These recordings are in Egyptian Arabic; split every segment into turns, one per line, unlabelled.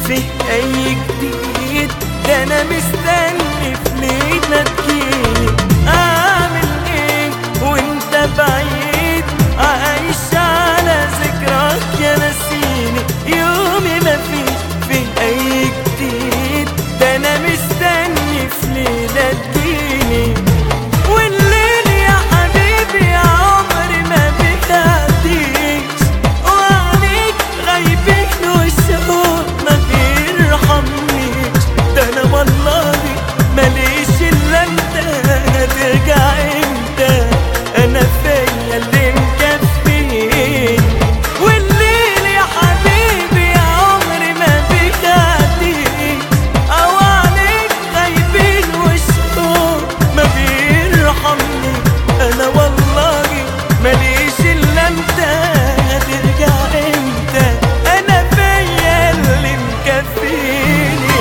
فيه أي جديد ده أنا مستني في ليلة تجيلي أعمل إيه وأنت بعيد عايش على ذكراك يا نسيني يومي مفيش فيه أي جديد ده أنا مستني في ليلة تجيلي والليل يا حبيبي يا عمري ما بتعديش وعليك غايبين والشوق ما بيرحمنيش ده انا والله ماليش الا انت هترجع امتى انا فيا اللي مكفيني والليل يا حبيبي يا عمري ما بيعديش او عليك غايبين والشوق ما بيرحمني انا والله ماليش الا انت هترجع امتى انا فيا اللي مكفيني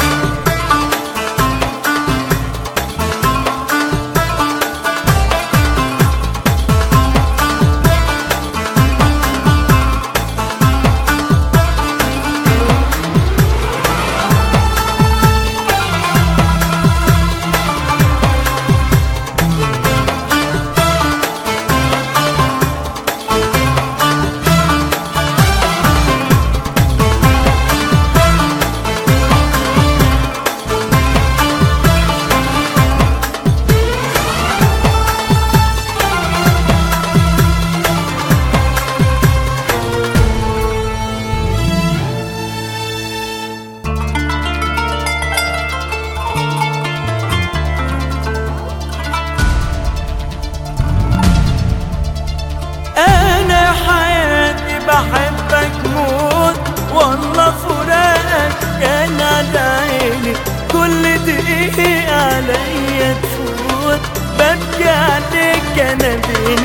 انا حياتي بحبك موت والله فراقك كان على عيني كل دقيقة عليا تفوت ببكي عليك انا بين